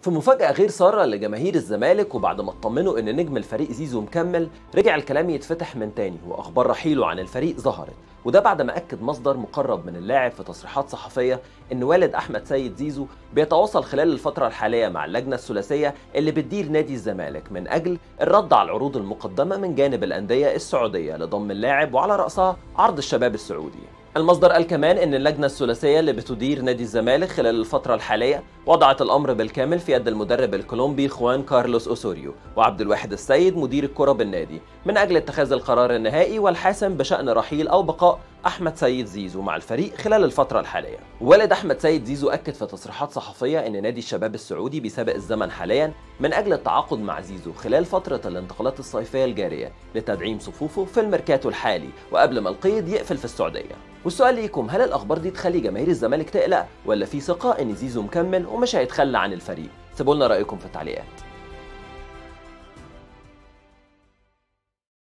في مفاجأة غير سارة لجماهير الزمالك وبعد ما اطمنوا ان نجم الفريق زيزو مكمل رجع الكلام يتفتح من تاني واخبار رحيله عن الفريق ظهرت وده بعد ما اكد مصدر مقرب من اللاعب في تصريحات صحفيه ان والد احمد سيد زيزو بيتواصل خلال الفتره الحاليه مع اللجنه الثلاثيه اللي بتدير نادي الزمالك من اجل الرد على العروض المقدمه من جانب الانديه السعوديه لضم اللاعب وعلى راسها عرض الشباب السعودي المصدر قال كمان ان اللجنه الثلاثيه اللي بتدير نادي الزمالك خلال الفتره الحاليه وضعت الامر بالكامل في يد المدرب الكولومبي خوان كارلوس اوسوريو وعبد الواحد السيد مدير الكره بالنادي من اجل اتخاذ القرار النهائي والحاسم بشان رحيل او بقاء احمد سيد زيزو مع الفريق خلال الفتره الحاليه والد احمد سيد زيزو اكد في تصريحات صحفيه ان نادي الشباب السعودي بيسابق الزمن حاليا من اجل التعاقد مع زيزو خلال فتره الانتقالات الصيفيه الجاريه لتدعيم صفوفه في الميركاتو الحالي وقبل ما القيد يقفل في السعوديه والسؤال ليكم هل الاخبار دي تخلي جماهير الزمالك تقلق ولا في ثقه ان زيزو مكمل ومش هيتخلى عن الفريق سيبوا لنا رايكم في التعليقات